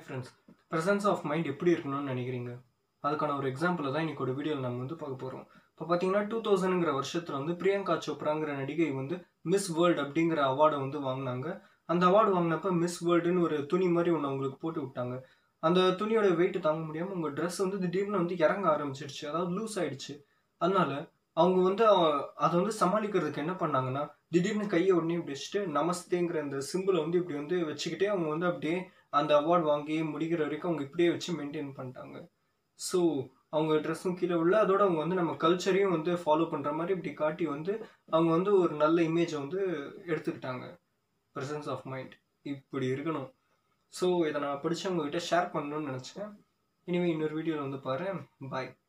friends presence of mind எப்படி இருக்கணும்னு நினைக்கிறீங்க அதுக்கான ஒரு எக்ஸாம்பிள் தான் இன்னைக்கு ஒரு வீடியோவில் நம்ம வந்து பார்க்க போகிறோம் இப்போ பார்த்தீங்கன்னா டூ தௌசண்ட்ங்கிற வருஷத்தில் வந்து பிரியங்கா சோப்ராங்கிற நடிகை வந்து மிஸ் வேர்ல்டு அப்படிங்கிற அவார்டை வந்து வாங்கினாங்க அந்த அவார்டு வாங்கினப்ப மிஸ் வேர்ல்டுன்னு ஒரு துணி மாதிரி ஒன்று அவங்களுக்கு போட்டு விட்டாங்க அந்த துணியோட வெயிட் தாங்க முடியாமல் உங்கள் ட்ரெஸ் வந்து திடீர்னு வந்து இறங்க ஆரம்பிச்சிடுச்சு அதாவது லூஸ் ஆயிடுச்சு அதனால அவங்க வந்து அஹ், அதை வந்து சமாளிக்கிறதுக்கு என்ன பண்ணாங்கன்னா திடீர்னு கையை உடனே இப்படி வச்சுட்டு நமஸ்தேங்கிற அந்த சிம்பிளை வந்து இப்படி வந்து வச்சுக்கிட்டே அவங்க வந்து அப்படியே அந்த அவார்ட் வாங்கி முடிக்கிற வரைக்கும் அவங்க இப்படியே வச்சு மெயின்டைன் பண்ணிட்டாங்க ஸோ அவங்க ட்ரெஸ்ஸும் கீழே உள்ள அதோட அவங்க வந்து நம்ம கல்ச்சரையும் வந்து ஃபாலோ பண்ணுற மாதிரி இப்படி காட்டி வந்து அவங்க வந்து ஒரு நல்ல இமேஜை வந்து எடுத்துக்கிட்டாங்க ப்ரெசன்ஸ் ஆஃப் மைண்ட் இப்படி இருக்கணும் ஸோ இதை நான் படித்து உங்ககிட்ட ஷேர் பண்ணணும்னு நினச்சேன் இனிமேல் இன்னொரு வீடியோவில் வந்து பாரு பாய்